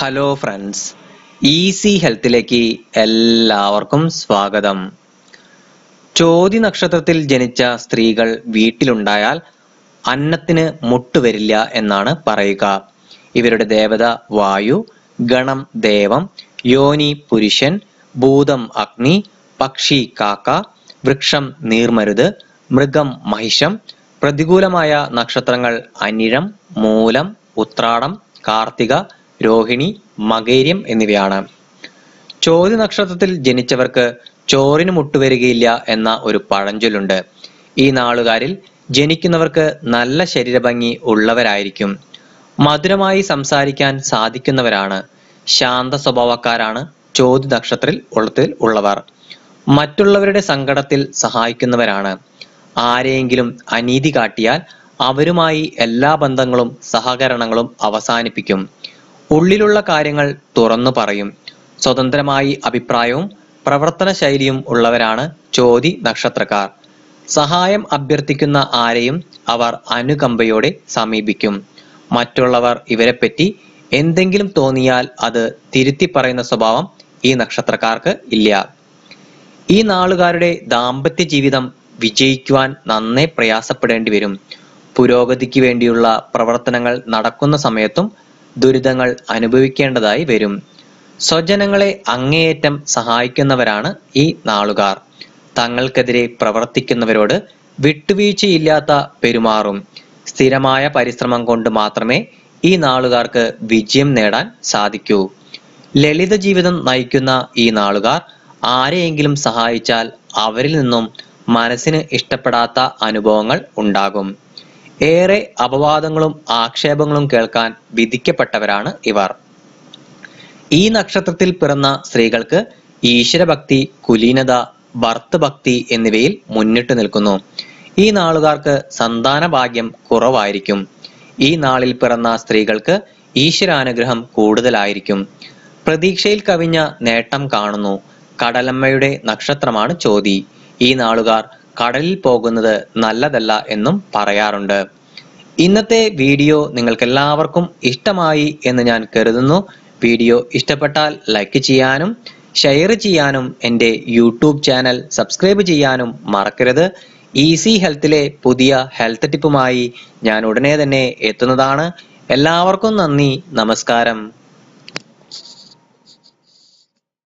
hello friends easy ഹെൽത്തിലേക്ക് എല്ലാവർക്കും സ്വാഗതം ചോതി നക്ഷത്രത്തിൽ ജനിച്ച സ്ത്രീകൾ വീട്ടിലുണ്ടായാൽ അന്നത്തിന് മുട്ടുവരില്ല എന്നാണ് പറയുക ഇവരുടെ ദേവത വായു ഗണം ദേവം യോനി പുരുഷൻ ഭൂതം അഗ്നി പക്ഷി കാക്ക വൃക്ഷം നീർമരുത് മൃഗം മഹിഷം പ്രതികൂലമായ നക്ഷത്രങ്ങൾ അനിഴം മൂലം ഉത്രാടം കാർത്തിക രോഹിണി മകേര്യം എന്നിവയാണ് ചോതി നക്ഷത്രത്തിൽ ജനിച്ചവർക്ക് ചോറിന് മുട്ടുവരികയില്ല എന്ന ഒരു പഴഞ്ചൊല്ലുണ്ട് ഈ നാളുകാരിൽ ജനിക്കുന്നവർക്ക് നല്ല ശരീരഭംഗി ഉള്ളവരായിരിക്കും മധുരമായി സംസാരിക്കാൻ സാധിക്കുന്നവരാണ് ശാന്ത സ്വഭാവക്കാരാണ് ചോതി നക്ഷത്രത്തിൽ ഉള്ളത്തിൽ ഉള്ളവർ മറ്റുള്ളവരുടെ സങ്കടത്തിൽ സഹായിക്കുന്നവരാണ് ആരെയെങ്കിലും അനീതി കാട്ടിയാൽ അവരുമായി എല്ലാ ബന്ധങ്ങളും സഹകരണങ്ങളും അവസാനിപ്പിക്കും ഉള്ളിലുള്ള കാര്യങ്ങൾ തുറന്നു പറയും സ്വതന്ത്രമായി അഭിപ്രായവും പ്രവർത്തന ശൈലിയും ഉള്ളവരാണ് ചോതി നക്ഷത്രക്കാർ സഹായം അഭ്യർത്ഥിക്കുന്ന ആരെയും അവർ അനുകമ്പയോടെ സമീപിക്കും മറ്റുള്ളവർ ഇവരെപ്പറ്റി എന്തെങ്കിലും തോന്നിയാൽ അത് തിരുത്തി പറയുന്ന സ്വഭാവം ഈ നക്ഷത്രക്കാർക്ക് ഇല്ല ഈ നാളുകാരുടെ ദാമ്പത്യ ജീവിതം വിജയിക്കുവാൻ നന്നേ പ്രയാസപ്പെടേണ്ടി വരും പുരോഗതിക്ക് വേണ്ടിയുള്ള പ്രവർത്തനങ്ങൾ നടക്കുന്ന സമയത്തും ദുരിതങ്ങൾ അനുഭവിക്കേണ്ടതായി വരും സ്വജനങ്ങളെ അങ്ങേയറ്റം സഹായിക്കുന്നവരാണ് ഈ നാളുകാർ തങ്ങൾക്കെതിരെ പ്രവർത്തിക്കുന്നവരോട് വിട്ടുവീഴ്ചയില്ലാത്ത പെരുമാറും സ്ഥിരമായ പരിശ്രമം കൊണ്ട് മാത്രമേ ഈ നാളുകാർക്ക് വിജയം നേടാൻ സാധിക്കൂ ലളിത ജീവിതം നയിക്കുന്ന ഈ നാളുകാർ ആരെയെങ്കിലും സഹായിച്ചാൽ അവരിൽ നിന്നും മനസ്സിന് ഇഷ്ടപ്പെടാത്ത അനുഭവങ്ങൾ ഉണ്ടാകും ഏറെ അപവാദങ്ങളും ആക്ഷേപങ്ങളും കേൾക്കാൻ വിധിക്കപ്പെട്ടവരാണ് ഇവർ ഈ നക്ഷത്രത്തിൽ പിറന്ന സ്ത്രീകൾക്ക് ഈശ്വരഭക്തി കുലീനത ഭർത്തൃഭക്തി എന്നിവയിൽ മുന്നിട്ട് നിൽക്കുന്നു ഈ നാളുകാർക്ക് സന്താന ഭാഗ്യം കുറവായിരിക്കും ഈ നാളിൽ പിറന്ന സ്ത്രീകൾക്ക് ഈശ്വരാനുഗ്രഹം കൂടുതലായിരിക്കും പ്രതീക്ഷയിൽ കവിഞ്ഞ നേട്ടം കാണുന്നു കടലമ്മയുടെ നക്ഷത്രമാണ് ചോതി ഈ നാളുകാർ കടലിൽ പോകുന്നത് നല്ലതല്ല എന്നും പറയാറുണ്ട് ഇന്നത്തെ വീഡിയോ നിങ്ങൾക്ക് എല്ലാവർക്കും ഇഷ്ടമായി എന്ന് ഞാൻ കരുതുന്നു വീഡിയോ ഇഷ്ടപ്പെട്ടാൽ ലൈക്ക് ചെയ്യാനും ഷെയർ ചെയ്യാനും എൻ്റെ യൂട്യൂബ് ചാനൽ സബ്സ്ക്രൈബ് ചെയ്യാനും മറക്കരുത് ഈസി ഹെൽത്തിലെ പുതിയ ഹെൽത്ത് ടിപ്പുമായി ഞാൻ ഉടനെ തന്നെ എത്തുന്നതാണ് എല്ലാവർക്കും നന്ദി നമസ്കാരം